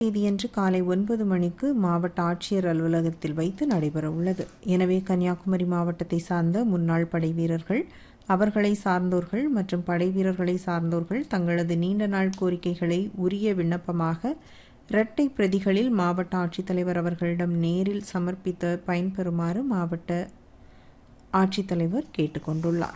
தேதியன்று காலை ஒன்பது மணிக்கு மாவட்ட ஆட்சியர் அலுவலகத்தில் வைத்து நடைபெற உள்ளது எனவே கன்னியாகுமரி மாவட்டத்தை சார்ந்த முன்னாள் படை வீரர்கள் அவர்களை சார்ந்தோர்கள் மற்றும் படை வீரர்களை சார்ந்தோர்கள் தங்களது நீண்ட நாள் கோரிக்கைகளை உரிய விண்ணப்பமாக இரட்டை பிரதிகளில் மாவட்ட ஆட்சித்தலைவர் அவர்களிடம் நேரில் சமர்ப்பித்து பயன்பெறுமாறு மாவட்ட ஆட்சித்தலைவர் கேட்டுக்கொண்டுள்ளார்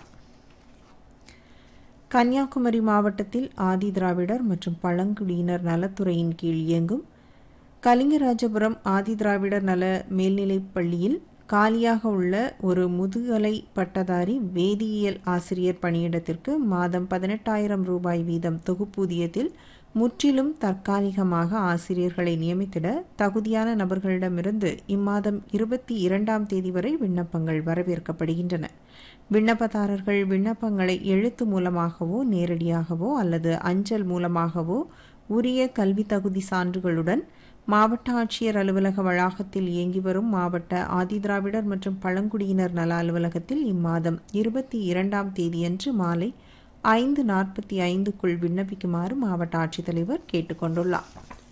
கன்னியாகுமரி மாவட்டத்தில் ஆதி திராவிடர் மற்றும் பழங்குடியினர் நலத்துறையின் கீழ் இயங்கும் கலிங்கராஜபுரம் ஆதி திராவிடர் நல மேல்நிலைப் பள்ளியில் காலியாக உள்ள ஒரு முதுகலை பட்டதாரி வேதியியல் ஆசிரியர் பணியிடத்திற்கு மாதம் பதினெட்டாயிரம் ரூபாய் வீதம் தொகுப்பூதியத்தில் முற்றிலும் தற்காலிகமாக ஆசிரியர்களை நியமித்திட தகுதியான நபர்களிடமிருந்து இம்மாதம் இருபத்தி இரண்டாம் தேதி வரை விண்ணப்பங்கள் வரவேற்கப்படுகின்றன விண்ணப்பதாரர்கள் விண்ணப்பங்களை எழுத்து மூலமாகவோ நேரடியாகவோ அல்லது அஞ்சல் மூலமாகவோ உரிய கல்வி தகுதி சான்றுகளுடன் மாவட்ட ஆட்சியர் அலுவலக வளாகத்தில் இயங்கி வரும் மாவட்ட ஆதிதிராவிடர் மற்றும் பழங்குடியினர் நல அலுவலகத்தில் இம்மாதம் இருபத்தி இரண்டாம் தேதியன்று மாலை ஐந்து நாற்பத்தி ஐந்துக்குள் விண்ணப்பிக்குமாறு மாவட்ட ஆட்சித்தலைவர் கேட்டுக்கொண்டுள்ளார்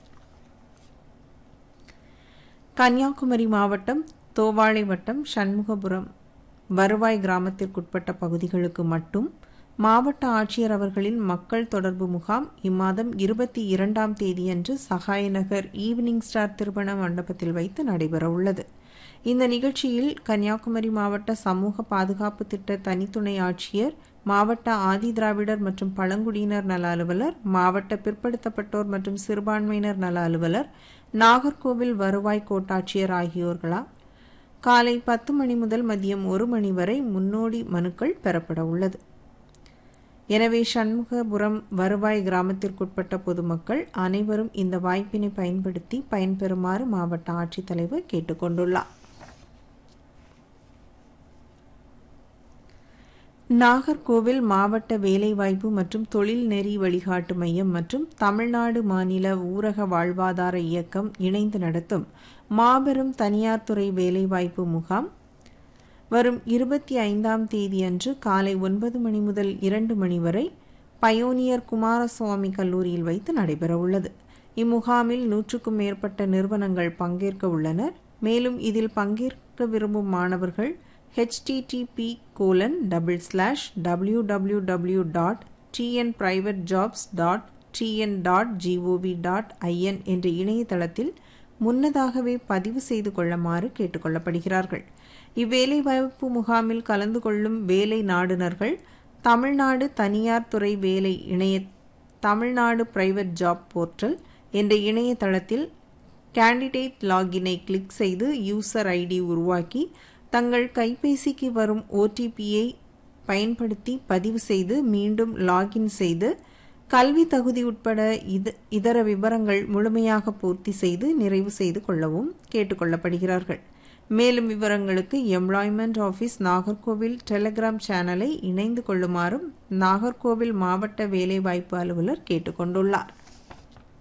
கன்னியாகுமரி மாவட்டம் தோவாளை வட்டம் சண்முகபுரம் வருவாய் கிராமத்திற்குட்பட்ட பகுதிகளுக்கு மட்டும் மாவட்ட ஆட்சியர் அவர்களின் மக்கள் தொடர்பு முகாம் இம்மாதம் இருபத்தி இரண்டாம் தேதியன்று சகாயநகர் ஈவினிங் ஸ்டார் திருமண மண்டபத்தில் வைத்து நடைபெற உள்ளது இந்த நிகழ்ச்சியில் கன்னியாகுமரி மாவட்ட சமூக பாதுகாப்பு திட்ட தனித்துணை ஆட்சியர் மாவட்ட ஆதி திராவிடர் மற்றும் பழங்குடியினர் நல அலுவலர் மாவட்ட பிற்படுத்தப்பட்டோர் மற்றும் சிறுபான்மையினர் நல அலுவலர் நாகர்கோவில் வருவாய் கோட்டாட்சியர் ஆகியோர்களால் காலை பத்து மணி முதல் மதியம் ஒரு மணி வரை முன்னோடி மனுக்கள் பெறப்பட உள்ளது எனவே சண்முகபுரம் வருவாய் கிராமத்திற்குட்பட்ட பொதுமக்கள் அனைவரும் இந்த வாய்ப்பினை பயன்படுத்தி பயன்பெறுமாறு மாவட்ட ஆட்சித்தலைவர் கேட்டுக்கொண்டுள்ளார் நாகர்கோவில் மாவட்ட வேலைவாய்ப்பு மற்றும் தொழில் நெறி வழிகாட்டு மையம் மற்றும் தமிழ்நாடு மாநில ஊரக வாழ்வாதார இயக்கம் இணைந்து நடத்தும் மாபெரும் தனியார் துறை வேலைவாய்ப்பு முகாம் வரும் இருபத்தி ஐந்தாம் தேதியன்று காலை ஒன்பது மணி முதல் இரண்டு மணி வரை பயோனியர் குமாரசுவாமி கல்லூரியில் வைத்து நடைபெற உள்ளது இம்முகாமில் நூற்றுக்கும் மேற்பட்ட நிறுவனங்கள் பங்கேற்க உள்ளனர் மேலும் இதில் பங்கேற்க விரும்பும் மாணவர்கள் HTTP colon double slash W W W dot TN private jobs dot TN dot GOV dot IN என்ற இணையதளத்தில் முன்னதாகவே பதிவு செய்து கொள்ளுமாறு கேட்டுக்கொள்ளப்படுகிறார்கள் இவ்வேலைவாய்ப்பு முகாமில் கலந்து கொள்ளும் வேலை நாடுனர்கள் தமிழ்நாடு தனியார் துறை வேலை இணைய தமிழ்நாடு பிரைவேட் ஜாப் போர்ட்டல் என்ற இணையதளத்தில் கேண்டிடேட் லாகினை கிளிக் செய்து யூசர் ஐடி உருவாக்கி தங்கள் கைபேசிக்கு வரும் ஓடிபியை பயன்படுத்தி பதிவு செய்து மீண்டும் லாகின் செய்து கல்வி தகுதி உட்பட இதர விவரங்கள் முழுமையாக பூர்த்தி செய்து நிறைவு செய்து கொள்ளவும் கேட்டுக்கொள்ளப்படுகிறார்கள் மேலும் விவரங்களுக்கு எம்ப்ளாய்மெண்ட் ஆஃபீஸ் நாகர்கோவில் டெலிகிராம் சேனலை இணைந்து கொள்ளுமாறும் நாகர்கோவில் மாவட்ட வேலைவாய்ப்பு அலுவலர் கேட்டுக்கொண்டுள்ளார்